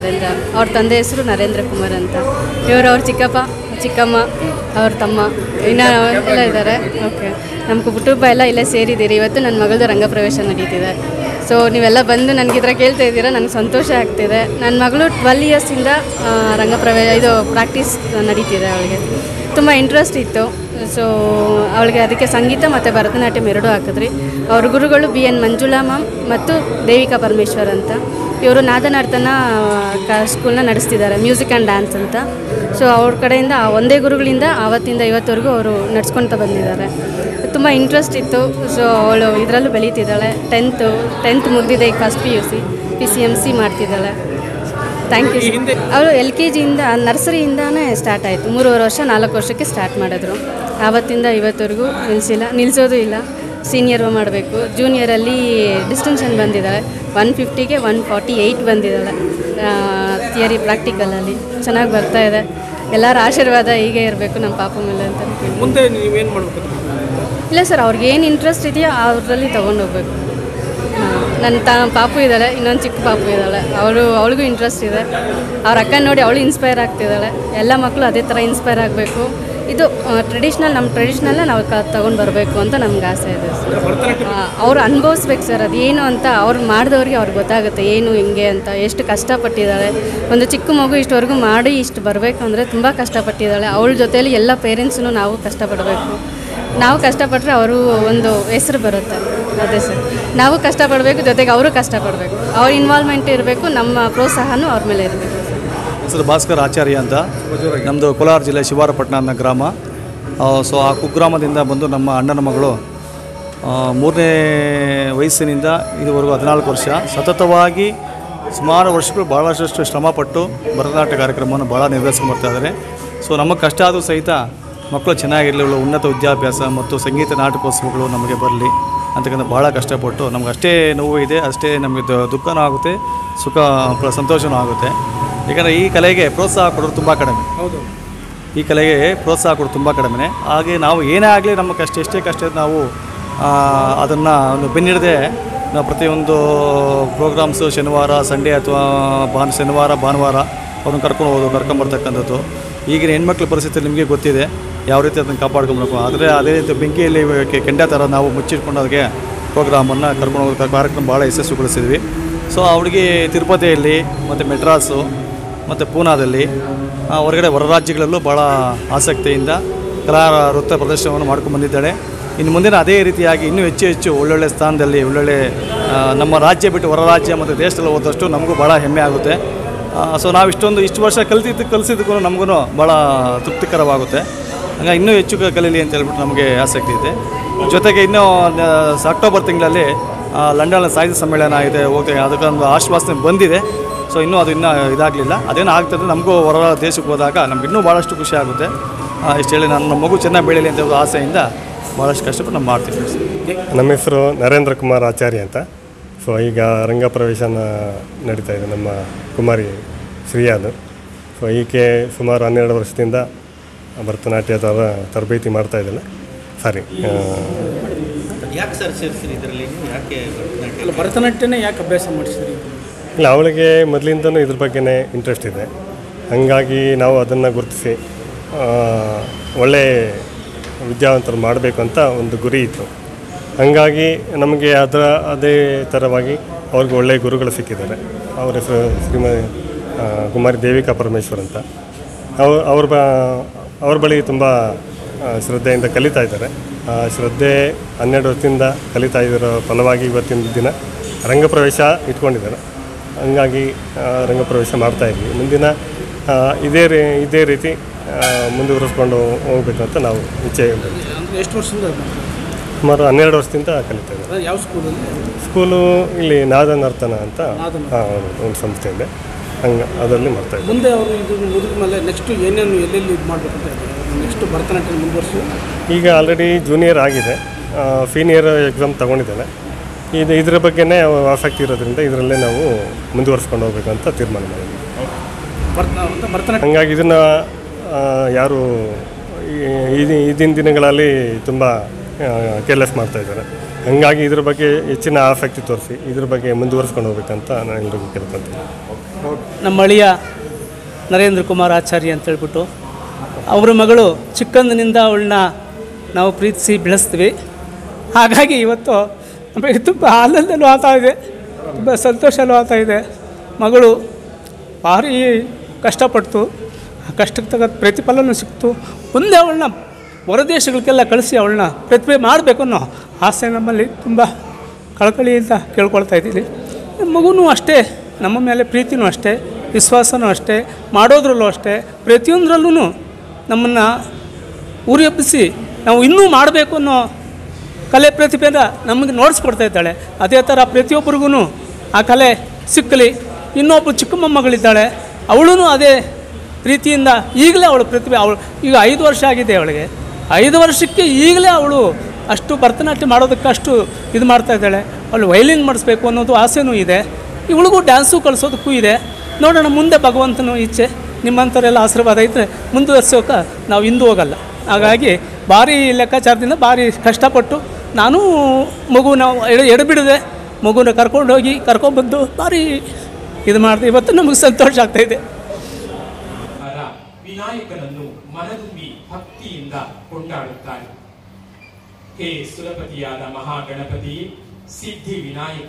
ನರೇಂದ್ರ ಅವ್ರ ತಂದೆ ಹೆಸರು ನರೇಂದ್ರ ಕುಮಾರ್ ಅಂತ ಇವರು ಅವ್ರ ಚಿಕ್ಕಪ್ಪ ಚಿಕ್ಕಮ್ಮ ಅವ್ರ ತಮ್ಮ ಇನ್ನು ಎಲ್ಲ ಇದ್ದಾರೆ ಓಕೆ ನಮ್ಮ ಕುಟುಂಬ ಎಲ್ಲ ಇಲ್ಲೇ ಸೇರಿದ್ದೀರಿ ಇವತ್ತು ನನ್ನ ಮಗಳದು ರಂಗಪ್ರವೇಶ ನಡೀತಿದೆ ಸೊ ನೀವೆಲ್ಲ ಬಂದು ನನಗೆ ಈ ಥರ ಕೇಳ್ತಾ ಇದ್ದೀರಾ ನನಗೆ ಸಂತೋಷ ಆಗ್ತಿದೆ ನನ್ನ ಮಗಳು ಟ್ವೆಲ್ ಇಯರ್ಸಿಂದ ರಂಗಪ್ರವೇಶ ಇದು ಪ್ರಾಕ್ಟೀಸ್ ನಡೀತಿದೆ ಅವಳಿಗೆ ತುಂಬ ಇಂಟ್ರೆಸ್ಟ್ ಇತ್ತು ಸೊ ಅವಳಿಗೆ ಅದಕ್ಕೆ ಸಂಗೀತ ಮತ್ತು ಭರತನಾಟ್ಯಂ ಎರಡೂ ಹಾಕಿದ್ರಿ ಅವ್ರ ಗುರುಗಳು ಬಿ ಎನ್ ಮಂಜುಳಾ ಮ್ಯಾಮ್ ಮತ್ತು ದೇವಿಕಾ ಪರಮೇಶ್ವರ್ ಅಂತ ಇವರು ನಾದನರ್ತನ ಕ ಸ್ಕೂಲ್ನ ನಡೆಸ್ತಿದ್ದಾರೆ ಮ್ಯೂಸಿಕ್ ಆ್ಯಂಡ್ ಡ್ಯಾನ್ಸ್ ಅಂತ ಸೊ ಅವ್ರ ಕಡೆಯಿಂದ ಆ ಒಂದೇ ಗುರುಗಳಿಂದ ಆವತ್ತಿಂದ ಇವತ್ತವರೆಗೂ ಅವರು ನಡ್ಸ್ಕೊಳ್ತಾ ಬಂದಿದ್ದಾರೆ ತುಂಬ ಇಂಟ್ರೆಸ್ಟ್ ಇತ್ತು ಸೊ ಅವಳು ಇದರಲ್ಲೂ ಬೆಳೀತಿದ್ದಾಳೆ ಟೆಂತು ಟೆಂತ್ ಮುಗಿದಿದೆ ಈಗ first P U C P C M C ಮಾಡ್ತಿದ್ದಾಳೆ ಥ್ಯಾಂಕ್ ಯು ಅವಳು ಎಲ್ ಕೆ ಜಿಯಿಂದ ನರ್ಸರಿಯಿಂದಾನೇ ಸ್ಟಾರ್ಟ್ ಆಯಿತು ಮೂರುವರೆ ವರ್ಷ ನಾಲ್ಕು ವರ್ಷಕ್ಕೆ ಸ್ಟಾರ್ಟ್ ಮಾಡಿದ್ರು ಆವತ್ತಿಂದ ಇವತ್ತವರೆಗೂ ನಿಲ್ಲಿಸಿಲ್ಲ ನಿಲ್ಲಿಸೋದು ಇಲ್ಲ ಸೀನಿಯರ್ ಮಾಡಬೇಕು ಜೂನಿಯರಲ್ಲಿ ಡಿಸ್ಟಿಂಕ್ಷನ್ ಬಂದಿದ್ದಾಳೆ ಒನ್ ಫಿಫ್ಟಿಗೆ ಒನ್ ಫಾರ್ಟಿ ಏಯ್ಟ್ ಬಂದಿದ್ದಾಳೆ ಥಿಯರಿ ಪ್ರಾಕ್ಟಿಕಲಲ್ಲಿ ಚೆನ್ನಾಗಿ ಬರ್ತಾ ಇದೆ ಎಲ್ಲರ ಆಶೀರ್ವಾದ ಹೀಗೆ ಇರಬೇಕು ನಮ್ಮ ಪಾಪ ಮೇಲೆ ಅಂತ ಅನ್ಕೊಂಡು ಮುಂದೆ ನೀವೇನು ಮಾಡಬೇಕು ಇಲ್ಲ ಸರ್ ಅವ್ರಿಗೆ ಏನು ಇಂಟ್ರೆಸ್ಟ್ ಇದೆಯೋ ಅವರಲ್ಲಿ ತೊಗೊಂಡೋಗ್ಬೇಕು ನನ್ನ ತ ಪಾಪು ಇದ್ದಾಳೆ ಇನ್ನೊಂದು ಚಿಕ್ಕ ಪಾಪು ಇದ್ದಾಳೆ ಅವಳು ಅವಳಿಗೂ ಇಂಟ್ರೆಸ್ಟ್ ಇದೆ ಅವ್ರ ಅಕ್ಕ ನೋಡಿ ಅವಳು ಇನ್ಸ್ಪೈರ್ ಆಗ್ತಿದ್ದಾಳೆ ಎಲ್ಲ ಮಕ್ಕಳು ಅದೇ ಥರ ಇನ್ಸ್ಪೈರ್ ಆಗಬೇಕು ಇದು ಟ್ರೆಡಿಷ್ನಲ್ ನಮ್ಮ ಟ್ರೆಡಿಷ್ನಲ್ನ ನಾವು ಕ ತೊಗೊಂಡು ಬರಬೇಕು ಅಂತ ನಮ್ಗೆ ಆಸೆ ಇದೆ ಸರ್ ಭರತನಾಟ್ಯ ಅವ್ರು ಅನುಭವಿಸ್ಬೇಕು ಸರ್ ಅದು ಏನು ಅಂತ ಅವ್ರು ಮಾಡಿದವ್ರಿಗೆ ಅವ್ರಿಗೆ ಗೊತ್ತಾಗುತ್ತೆ ಏನು ಹಿಂಗೆ ಅಂತ ಎಷ್ಟು ಕಷ್ಟಪಟ್ಟಿದ್ದಾಳೆ ಒಂದು ಚಿಕ್ಕ ಮಗು ಇಷ್ಟವರೆಗೂ ಮಾಡಿ ಇಷ್ಟು ಬರಬೇಕು ಅಂದರೆ ತುಂಬ ಕಷ್ಟಪಟ್ಟಿದ್ದಾಳೆ ಅವಳ ಜೊತೆಯಲ್ಲಿ ಎಲ್ಲ ಪೇರೆಂಟ್ಸನ್ನು ನಾವು ಕಷ್ಟಪಡಬೇಕು ನಾವು ಕಷ್ಟಪಟ್ಟರೆ ಅವರು ಒಂದು ಹೆಸರು ಬರುತ್ತೆ ಅದೇ ಸರ್ ನಾವು ಕಷ್ಟಪಡಬೇಕು ಜೊತೆಗೆ ಅವರು ಕಷ್ಟಪಡಬೇಕು ಅವ್ರ ಇನ್ವಾಲ್ವ್ಮೆಂಟ್ ಇರಬೇಕು ನಮ್ಮ ಪ್ರೋತ್ಸಾಹನೂ ಅವ್ರ ಮೇಲೆ ಇರಬೇಕು ಹೆಸರು ಭಾಸ್ಕರ್ ಆಚಾರ್ಯ ಅಂತ ನಮ್ಮದು ಕೋಲಾರ ಜಿಲ್ಲೆ ಶಿವಾರಪಟ್ಟಣ ಅನ್ನೋ ಗ್ರಾಮ ಆ, ಸೊ ಆ ಕುಗ್ರಾಮದಿಂದ ಬಂದು ನಮ್ಮ ಅಣ್ಣನ ಮಗಳು ಆ, ಮೂರನೇ ವಯಸ್ಸಿನಿಂದ ಇದುವರೆಗೂ ಹದಿನಾಲ್ಕು ವರ್ಷ ಸತತವಾಗಿ ಸುಮಾರು ವರ್ಷಗಳು ಭಾಳಷ್ಟು ಶ್ರಮಪಟ್ಟು ಭರತನಾಟ್ಯ ಕಾರ್ಯಕ್ರಮವನ್ನು ಭಾಳ ನಿರ್ವಹಿಸ್ಕೊಂಡು ಬರ್ತಾ ಇದ್ದಾರೆ ಸೊ ನಮಗೆ ಕಷ್ಟ ಆದರೂ ಸಹಿತ ಮಕ್ಕಳು ಚೆನ್ನಾಗಿರಲಿ ಒಳ್ಳೆ ಉನ್ನತ ವಿದ್ಯಾಭ್ಯಾಸ ಮತ್ತು ಸಂಗೀತ ನಾಟಕೋತ್ಸವಗಳು ನಮಗೆ ಬರಲಿ ಅಂತಕ್ಕಂಥ ಭಾಳ ಕಷ್ಟಪಟ್ಟು ನಮ್ಗೆ ಅಷ್ಟೇ ನೋವು ಇದೆ ಅಷ್ಟೇ ನಮಗೆ ದು- ದುಃಖನೂ ಆಗುತ್ತೆ ಸುಖ ಪ್ರ ಸಂತೋಷನೂ ಆಗುತ್ತೆ ಯಾಕಂದರೆ ಈ ಕಲೆಗೆ ಪ್ರೋತ್ಸಾಹ ಕೊಡೋರು ತುಂಬ ಕಡಿಮೆ ಹೌದು ಈ ಕಲೆಗೆ ಪ್ರೋತ್ಸಾಹ ಕೊಡೋದು ತುಂಬ ಕಡಿಮೆ ಹಾಗೆ ನಾವು ಏನೇ ಆಗಲಿ ನಮ್ಮ ಕಷ್ಟ ಎಷ್ಟೇ ಕಷ್ಟ ಇದ್ರೂ ನಾವು ಅದನ್ನು ಒಂದು ಬೆನ್ನಿಡದೆ ನಾವು ಪ್ರತಿಯೊಂದು ಪ್ರೋಗ್ರಾಮ್ಸು ಶನಿವಾರ ಸಂಡೇ ಅಥವಾ ಭಾನು ಶನಿವಾರ ಭಾನುವಾರ ಅವ್ರನ್ನ ಕರ್ಕೊಂಡು ಹೋಗೋದು ಕರ್ಕೊಂಬರ್ತಕ್ಕಂಥದ್ದು ಈಗಿನ ಹೆಣ್ಮಕ್ಳ ಪರಿಸ್ಥಿತಿ ನಿಮಗೆ ಗೊತ್ತಿದೆ ಯಾವ ರೀತಿ ಅದನ್ನು ಕಾಪಾಡ್ಕೊಬೇಕು ಆದರೆ ಅದೇ ರೀತಿ ಬೆಂಕಿಯಲ್ಲಿ ಕೆ- ಕೆಂಡ ಥರ ನಾವು ಮುಚ್ಚಿಟ್ಕೊಂಡು ಅದಕ್ಕೆ ಪ್ರೋಗ್ರಾಮನ್ನು ಕರ್ಕೊಂಡು ಹೋಗೋ ಕಾರ್ಯಕ್ರಮ ಭಾಳ ಯಶಸ್ವಿಗೊಳಿಸಿದ್ವಿ ಸೊ ಅವಳಿಗೆ ತಿರುಪತಿಯಲ್ಲಿ ಮತ್ತು ಮೆಡ್ರಾಸು ಮತ್ತು ಪೂನಾದಲ್ಲಿ ಆ, ಹೊರಗಡೆ ಹೊರ ರಾಜ್ಯಗಳಲ್ಲೂ ಭಾಳ ಆಸಕ್ತಿಯಿಂದ ಕಲಾ ನೃತ್ಯ ಪ್ರದರ್ಶನವನ್ನು ಮಾಡ್ಕೊಂಡು ಬಂದಿದ್ದಾಳೆ ಇನ್ನು ಮುಂದಿನ ಅದೇ ರೀತಿಯಾಗಿ ಇನ್ನೂ ಹೆಚ್ಚು ಹೆಚ್ಚು ಒಳ್ಳೊಳ್ಳೆ ಸ್ಥಾನದಲ್ಲಿ ಒಳ್ಳೊಳ್ಳೆ ಆ, ನಮ್ಮ ರಾಜ್ಯ ಬಿಟ್ಟು ಹೊರ ರಾಜ್ಯ ಮತ್ತು ದೇಶದಲ್ಲಿ ಹೋದಷ್ಟು ನಮಗೂ ಭಾಳ ಹೆಮ್ಮೆ ಆಗುತ್ತೆ ಸೊ ನಾವು ಇಷ್ಟೊಂದು ಇಷ್ಟು ವರ್ಷ ಕಲ್ತಿದ್ದು ಕಲಿಸಿದ್ದಕ್ಕೂ ನಮಗೂ ಭಾಳ ತೃಪ್ತಿಕರವಾಗುತ್ತೆ ಹಂಗಾಗಿ ಇನ್ನೂ ಹೆಚ್ಚು ಕ- ಕಲೀಲಿ ಅಂತ ಹೇಳ್ಬಿಟ್ಟು ನಮಗೆ ಆಸಕ್ತಿ ಇದೆ ಜೊತೆಗೆ ಇನ್ನೂ ನ- ಸ- ಅಕ್ಟೋಬರ್ ತಿಂಗಳಲ್ಲಿ ಲಂಡನ್ ಸಾಹಿತ್ಯ ಸಮ್ಮೇಳನ ಇದೆ ಹೋಗ್ತೇವೆ ಅದಕ್ಕೊಂದು ಆಶ್ವಾಸನೆ ಬಂದಿದೆ ಸೊ ಇನ್ನೂ ಅದು ಇನ್ನೂ ಇದಾಗಲಿಲ್ಲ ಅದೇನು ಆಗ್ತದೆ ನಮಗೂ ಹೊರ ದೇಶಕ್ಕೆ ಹೋದಾಗ ನಮ್ಗೆ ಇನ್ನೂ ಭಾಳಷ್ಟು ಖುಷಿ ಆಗುತ್ತೆ ಆ, ಇಷ್ಟು ಹೇಳಿ ನನ್ನ ಮಗು ಚೆನ್ನಾಗಿ ಬೆಳೀಲಿ ಅಂತ ಒಂದು ಆಸೆಯಿಂದ ಭಾಳಷ್ಟು ಕಷ್ಟಪಟ್ಟು ನಾವು ಮಾಡ್ತೀವಿ ನಮ್ಮ ಹೆಸರು ನರೇಂದ್ರ ಕುಮಾರ್ ಆಚಾರ್ಯ ಅಂತ ಸೊ ಈಗ ರಂಗಪ್ರವೇಶನ ನಡೀತಾ ಇದೆ ನಮ್ಮ ಕುಮಾರಿ ಶ್ರೀಯಾದು ಸೊ ಈಕೆ ಸುಮಾರು ಹನ್ನೆರಡು ವರ್ಷದಿಂದ ಭರತನಾಟ್ಯದ ತರಬೇತಿ ಮಾಡ್ತಾ ಇದ್ದಾಳೆ ಸಾರಿ ಯಾಕೆ ಸರ್ ಸೇರಿಸಿರಿ ಇದರಲ್ಲಿ ನೀವು ಯಾಕೆ ಭರತನಾಟ್ಯ ಅಲ್ಲ ಭರತನಾಟ್ಯನೇ ಯಾಕೆ ಅಭ್ಯಾಸ ಮಾಡಿಸಿದ್ರಿ ಇಲ್ಲ ಅವಳಿಗೆ ಮೊದಲಿಂದನೂ ಇದ್ರ ಬಗ್ಗೆನೇ ಇಂಟ್ರೆಸ್ಟ್ ಇದೆ ಹಾಗಾಗಿ ನಾವು ಅದನ್ನು ಗುರುತಿಸಿ ಆ, ಒಳ್ಳೆ ವಿದ್ಯಾವಂತರು ಮಾಡಬೇಕು ಅಂತ ಒಂದು ಗುರಿ ಇತ್ತು ಹಾಗಾಗಿ ನಮಗೆ ಅದರ ಅದೇ ಥರವಾಗಿ ಅವ್ರಿಗೆ ಒಳ್ಳೆಯ ಗುರುಗಳು ಸಿಕ್ಕಿದ್ದಾರೆ ಅವ್ರ ಹೆಸರು ಶ್ರೀಮ ಆ, ಕುಮಾರಿ ದೇವಿಕಾ ಪರಮೇಶ್ವರ್ ಅಂತ ಅವ್ರು ಅವ್ರ ಬ ಅವ್ರ ಬಳಿ ತುಂಬ ಆ, ಶ್ರದ್ಧೆಯಿಂದ ಕಲಿತಾ ಇದ್ದಾರೆ ಆ ಶ್ರದ್ಧೆ ಹನ್ನೆರಡು ವರ್ಷದಿಂದ ಕಲಿತಾ ಇರೋ ಫಲವಾಗಿ ಇವತ್ತಿನ ದಿನ ರಂಗಪ್ರವೇಶ ಇಟ್ಕೊಂಡಿದ್ದಾರೆ ಹಂಗಾಗಿ ಆ, ರಂಗಪ್ರವೇಶ ಮಾಡ್ತಾ ಇದ್ವಿ ಮುಂದಿನ ಆ, ಇದೇ ರೀ ಇದೇ ರೀತಿ ಆ, ಮುಂದುವರಿಸ್ಕೊಂಡು ಹೋಗ್ಬೇಕು ಅಂತ ನಾವು ಇಚ್ಛೆ ಅಂದರೆ ಎಷ್ಟು ವರ್ಷದಿಂದ ಸುಮಾರು ಹನ್ನೆರಡು ವರ್ಷದಿಂದ ಕಲಿತಾ ಇದ್ದಾರೆ ಅದು ಯಾವ ಸ್ಕೂಲಲ್ಲಿ ಸ್ಕೂಲು ಇಲ್ಲಿ ನಾದ ನರ್ತನ ಅಂತ ನಾದ ಹಾಂ ಒಂದು ಸಂಸ್ಥೆ ಇದೆ ಹಂಗೆ ಅದರಲ್ಲಿ ಮಾಡ್ತಾ ಇದ್ದಾರೆ ಮುಂದೆ ಅವರು ಇದು ಮುಗಿದ ಮೇಲೆ ನೆಕ್ಸ್ಟ್ ಏನೇನು ಎಲ್ಲೆಲ್ಲಿ ಇದು ಮಾಡಬೇಕಂತ ಇದ್ದಾರೆ ನೆಕ್ಸ್ಟ್ ಭರತನಾಟ್ಯ ಮುಂದುವರಿಸಿ ಈಗ ಆಲ್ರೆಡಿ ಜೂನಿಯರ್ ಆಗಿದೆ ಸೀನಿಯರ್ ಎಕ್ಸಾಮ್ ತೊಗೊಂಡಿದ್ದಾಳೆ ಇದು ಇದ್ರ ಬಗ್ಗೆನೇ ಆಸಕ್ತಿ ಇರೋದ್ರಿಂದ ಇದರಲ್ಲೇ ನಾವು ಮುಂದುವರಿಸ್ಕೊಂಡು ಹೋಗ್ಬೇಕು ಅಂತ ತೀರ್ಮಾನ ಮಾಡಿದ್ವಿ ಭರತ ಅಂತ ಭರತನಾಟ್ಯ ಹಂಗಾಗಿ ಇದನ್ನು ಯಾರು ಈ- ಈ- ಈಗಿನ ದಿನಗಳಲ್ಲಿ ತುಂಬ ಕೇರ್ಲೆಸ್ ಮಾಡ್ತಾ ಇದ್ದಾರೆ ಹಂಗಾಗಿ ಇದ್ರ ಬಗ್ಗೆ ಹೆಚ್ಚಿನ ಆಸಕ್ತಿ ತೋರಿಸಿ ಇದ್ರ ಬಗ್ಗೆ ಮುಂದುವರಿಸ್ಕೊಂಡು ಹೋಗ್ಬೇಕಂತ ನಾನು ಎಲ್ರಿಗೂ ಕೇಳ್ಕೊತೀನಿ ನಮ್ಮ ಅಳಿಯ ನರೇಂದ್ರ ಕುಮಾರ್ ಆಚಾರ್ಯ ಅಂತ ಹೇಳ್ಬಿಟ್ಟು ಅವರ ಮಗಳು ಚಿಕ್ಕಂದಿನಿಂದ ಅವಳನ್ನ ನಾವು ಪ್ರೀತಿಸಿ ಬೆಳೆಸ್ತೀವಿ ಹಾಗಾಗಿ ಇವತ್ತು ನಮಗೆ ತುಂಬ ಆನಂದನೂ ಆಗ್ತಾ ಇದೆ ತುಂಬ ಸಂತೋಷನೂ ಆಗ್ತಾ ಇದೆ ಮಗಳು ಭಾರಿ ಕಷ್ಟಪಟ್ಟು ಆ ಕಷ್ಟಕ್ಕೆ ತಕ್ಕ ಪ್ರತಿಫಲನೂ ಸಿಕ್ತು ಮುಂದೆ ಅವಳನ್ನ ಹೊರದೇಶಗಳಿಗೆಲ್ಲ ಕಳಿಸಿ ಅವಳನ್ನ ಪ್ರತಿಭೆ ಮಾಡಬೇಕು ಅನ್ನೋ ಆಸೆ ನಮ್ಮಲ್ಲಿ ತುಂಬ ಕಳಕಳಿಯಿಂದ ಕೇಳ್ಕೊಳ್ತಾ ಇದ್ದೀನಿ ಮಗುನೂ ಅಷ್ಟೇ ನಮ್ಮ ಮೇಲೆ ಪ್ರೀತಿನೂ ಅಷ್ಟೇ ವಿಶ್ವಾಸನೂ ಅಷ್ಟೇ ಮಾಡೋದ್ರಲ್ಲೂ ಅಷ್ಟೇ ಪ್ರತಿಯೊಂದರಲ್ಲೂ ನಮ್ಮನ್ನು ಉರಿ ಹಬ್ಬಿಸಿ ನಾವು ಇನ್ನೂ ಮಾಡಬೇಕು ಅನ್ನೋ ಕಲೆ ಪ್ರತಿಭೆನ ನಮಗೆ ನೋಡಿಸ್ಕೊಡ್ತಾ ಇದ್ದಾಳೆ ಅದೇ ಥರ ಪ್ರತಿಯೊಬ್ಬರಿಗೂ ಆ ಕಲೆ ಸಿಕ್ಕಲಿ ಇನ್ನೊಬ್ಬ ಚಿಕ್ಕ ಮೊಮ್ಮಗಳಿದ್ದಾಳೆ ಅವಳು ಅದೇ ರೀತಿಯಿಂದ ಈಗಲೇ ಅವಳು ಪ್ರತಿಭೆ ಅವಳು ಈಗ ಐದು ವರ್ಷ ಆಗಿದೆ ಅವಳಿಗೆ ಐದು ವರ್ಷಕ್ಕೆ ಈಗಲೇ ಅವಳು ಅಷ್ಟು ಭರತನಾಟ್ಯ ಮಾಡೋದಕ್ಕೆ ಅಷ್ಟು ಇದು ಮಾಡ್ತಾ ಇದ್ದಾಳೆ ಅವಳು ವೈಲಿನ್ ಮಾಡಿಸ್ಬೇಕು ಅನ್ನೋದು ಆಸೆನೂ ಇದೆ ಇವಳಿಗೂ ಡ್ಯಾನ್ಸು ಕಳಿಸೋದಕ್ಕೂ ಇದೆ ನೋಡೋಣ ಮುಂದೆ ಭಗವಂತನು ಇಚ್ಛೆ ನಿಮ್ಮಂಥವರೆಲ್ಲ ಆಶೀರ್ವಾದ ಇದ್ದರೆ ಮುಂದುವರ್ಸೋಕೆ ನಾವು ಹಿಂದೂ ಹೋಗಲ್ಲ ಹಾಗಾಗಿ ಭಾರಿ ಲೆಕ್ಕಾಚಾರದಿಂದ ಭಾರಿ ಕಷ್ಟಪಟ್ಟು ನಾನು ಮಗುನ ಎಡ ಎಡಬಿಡದೆ ಮಗುನ ಕರ್ಕೊಂಡೋಗಿ ಕರ್ಕೊಂಡ್ಬಂದು ಭಾರಿ ಇದು ಮಾಡಿದೆ ಇವತ್ತು ನಮಗೆ ಸಂತೋಷ ಆಗ್ತಾಯಿದೆ ಹರ ವಿನಾಯಕನನ್ನು ಮನದುಂಬಿ ಭಕ್ತಿಯಿಂದ ಕೊಂಡಾಡುತ್ತಾರೆ ಹೇ ಸುರಪತಿಯಾದ ಮಹಾಗಣಪತಿಯೇ ಸಿದ್ಧಿ ವಿನಾಯಕ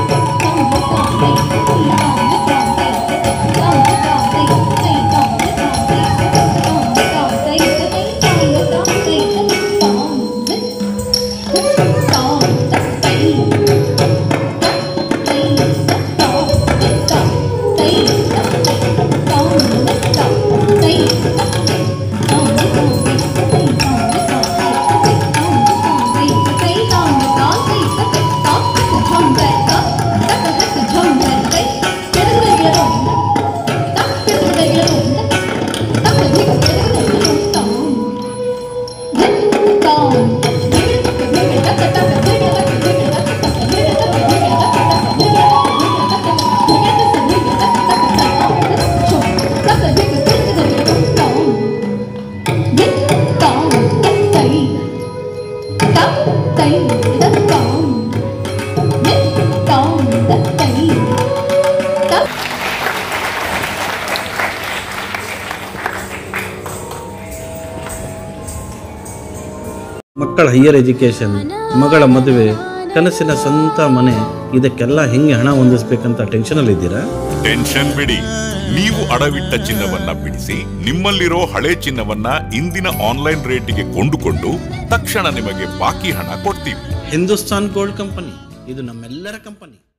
Thank you. ತೈ ತ ತೈ ದ ತಾಂ ನಿ ತಾಂ ದ ತೈ ತ ಮಕ್ಕಳ ಹೈಯರ್ ಎಜುಕೇಷನ್ ಮಗಳ ಮದುವೆ ಕನಸಿನ ಸ್ವಂತ ಮನೆ ಇದಕ್ಕೆಲ್ಲ ಹೆಂಗೆ ಹಣ ಹೊಂದಿಸ್ಬೇಕಂತ ಟೆನ್ಷನಲ್ಲಿದ್ದೀರಾ ಟೆನ್ಷನ್ ಬಿಡಿ ನೀವು ಅಡವಿಟ್ಟ ಚಿನ್ನವನ್ನ ಬಿಡಿಸಿ ನಿಮ್ಮಲ್ಲಿರೋ ಹಳೆ ಚಿನ್ನವನ್ನ ಇಂದಿನ ಆನ್ಲೈನ್ ರೇಟಿಗೆ ಕೊಂಡುಕೊಂಡು ತಕ್ಷಣ ನಿಮಗೆ ಬಾಕಿ ಹಣ ಕೊಡ್ತೀವಿ ಹಿಂದೂಸ್ತಾನ್ ಗೋಲ್ಡ್ ಕಂಪನಿ ಇದು ನಮ್ಮೆಲ್ಲರ ಕಂಪನಿ